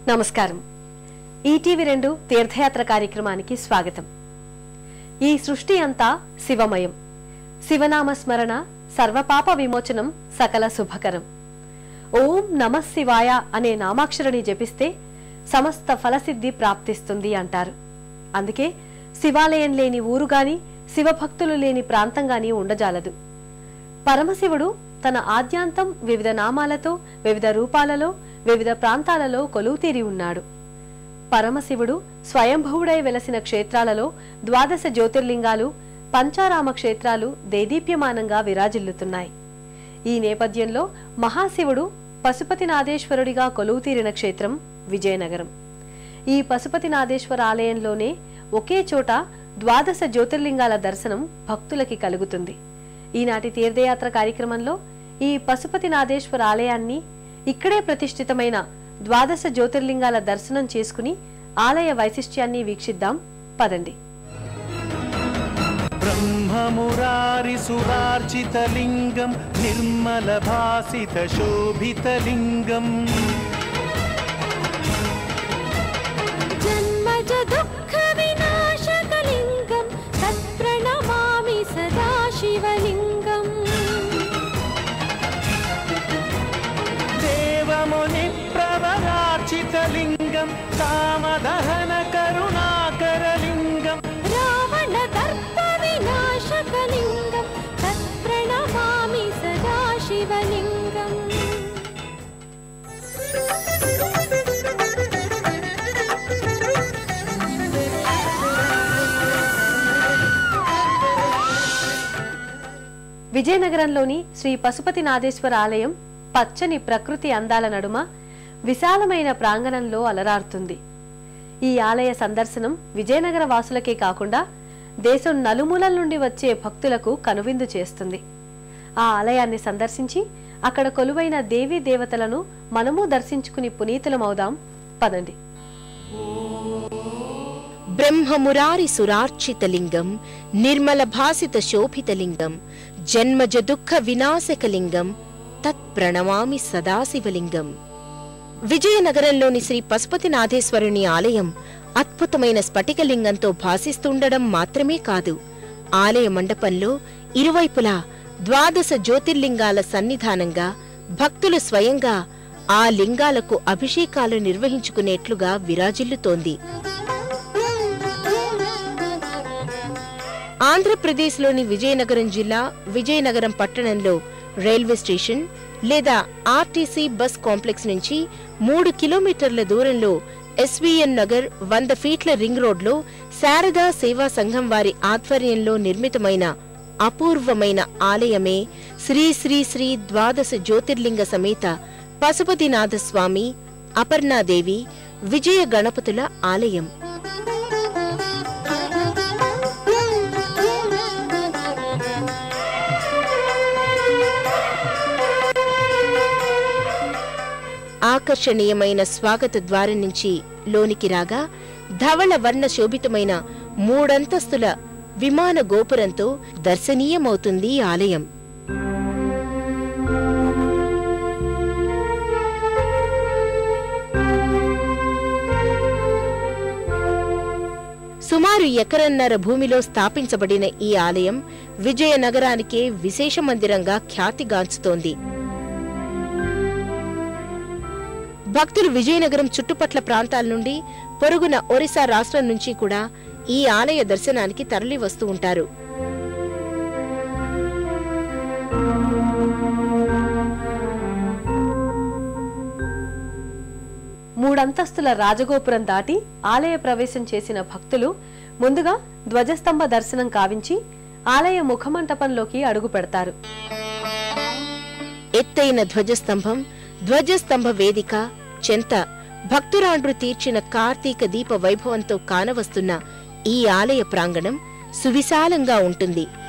నమస్కారం ఈటీవీ రెండు తీర్థయాత్ర కార్యక్రమానికి స్వాగతం ఈ సృష్టి అంతా శివమయం శివనామ స్మరణ సర్వపాప విమోచనం సకల శుభకరం ఓం నమ శివాయ అనే నామాక్షరిని జపిస్తే సమస్త ఫలసిద్ధి ప్రాప్తిస్తుంది అంటారు అందుకే శివాలయం లేని ఊరు గాని శివభక్తులు లేని ప్రాంతం గాని ఉండజాలదు పరమశివుడు తన ఆద్యాంతం వివిధ నామాలతో వివిధ రూపాలలో వివిధ ప్రాంతాలలో కొలువుతీరి ఉన్నాడు పరమశివుడు స్వయంభువుడై వెలసిన క్షేత్రాలలో ద్వాదశ జ్యోతిర్లింగాలు పంచారామ క్షేత్రాలు దేదీప్యమానంగా విరాజిల్లుతున్నాయి ఈ నేపథ్యంలో మహాశివుడు పశుపతినాథేశ్వరుడిగా కొలువుతీరిన క్షేత్రం విజయనగరం ఈ పశుపతినాథేశ్వర ఆలయంలోనే ఒకే చోట ద్వాదశ జ్యోతిర్లింగాల దర్శనం భక్తులకి కలుగుతుంది ఈనాటి తీర్థయాత్ర కార్యక్రమంలో ఈ పశుపతినాథేశ్వర ఆలయాన్ని ఇక్కడే ప్రతిష్ఠితమైన ద్వాదశ జ్యోతిర్లింగాల దర్శనం చేసుకుని ఆలయ వైశిష్ట్యాన్ని వీక్షిద్దాం పదండి ब्रह्ममुरारिसुरार्चितलिङ्गं निर्मलभासितशोभितलिङ्गम् जन्मज दुःखविनाशकलिङ्गं तत्प्रणमामि सदा शिवलिङ्गम् देवमुनिप्रवरार्चितलिङ्गं कामदहनकरुणाकरलिङ्गम् रावणदर्पविनाशकलिङ्गं तत्प्रणमामि सदा शिवलिङ्गम् విజయనగరంలోని శ్రీ పశుపతినాథేశ్వర ఆలయం పచ్చని ప్రకృతి అందాల నడుమ విశాలమైన ప్రాంగణంలో అలరారుతుంది ఈ ఆలయ సందర్శనం విజయనగర వాసులకే కాకుండా దేశం నలుమూలల నుండి వచ్చే భక్తులకు కనువిందు చేస్తుంది ఆ ఆలయాన్ని సందర్శించి అక్కడ కొలువైన దేవీ దేవతలను మనము దర్శించుకుని పునీతులమవుదాం పదండి బ్రహ్మమురారి సురార్చితలింగం నిర్మల భాసిత శోభితలింగం జన్మజ దుఃఖ వినాశకలింగం తత్ప్రణమామి సదాశివలింగం విజయనగరంలోని శ్రీ పశుపతినాథేశ్వరుని ఆలయం అద్భుతమైన స్ఫటికలింగంతో భాసిస్తుండడం మాత్రమే కాదు ఆలయ మండపంలో ఇరువైపులా ద్వాదశ జ్యోతిర్లింగాల సన్నిధానంగా భక్తులు స్వయంగా ఆ లింగాలకు అభిషేకాలు నిర్వహించుకునేట్లుగా విరాజిల్లుతోంది ఆంధ్రప్రదేశ్లోని విజయనగరం జిల్లా విజయనగరం పట్టణంలో రైల్వే స్టేషన్ లేదా ఆర్టీసీ బస్ కాంప్లెక్స్ నుంచి మూడు కిలోమీటర్ల దూరంలో ఎస్వీఎన్ నగర్ వంద ఫీట్ల రింగ్ రోడ్లో శారదా సేవా సంఘం వారి ఆధ్వర్యంలో నిర్మితమైన అపూర్వమైన ఆలయమే శ్రీ శ్రీ శ్రీ ద్వాదశ జ్యోతిర్లింగ సమేత పశుపతినాథ స్వామి అపర్ణాదేవి విజయ గణపతుల ఆలయం ఆకర్షణీయమైన స్వాగత ద్వారం నుంచి లోనికి రాగా ధవళ వర్ణ శోభితమైన మూడంతస్తుల విమాన గోపురంతో దర్శనీయమవుతుంది ఈ ఆలయం సుమారు ఎకరన్నర భూమిలో స్థాపించబడిన ఈ ఆలయం విజయనగరానికే విశేష మందిరంగా ఖ్యాతిగాంచుతోంది భక్తులు విజయనగరం చుట్టుపట్ల ప్రాంతాల నుండి పొరుగున ఒరిస్సా రాష్ట్రం నుంచి కూడా ఈ ఆలయ దర్శనానికి తరలి వస్తూ ఉంటారు మూడంతస్తుల రాజగోపురం దాటి ఆలయ ప్రవేశం చేసిన భక్తులు ముందుగా ధ్వజస్తంభ దర్శనం కావించి ఆలయ ముఖమంటపంలోకి అడుగు పెడతారు ఎత్తైన ధ్వజస్తంభం ధ్వజస్తంభ వేదిక చెంత భక్తురాండ్రు తీర్చిన కార్తీక దీప వైభవంతో కానవస్తున్న ఈ ఆలయ ప్రాంగణం సువిశాలంగా ఉంటుంది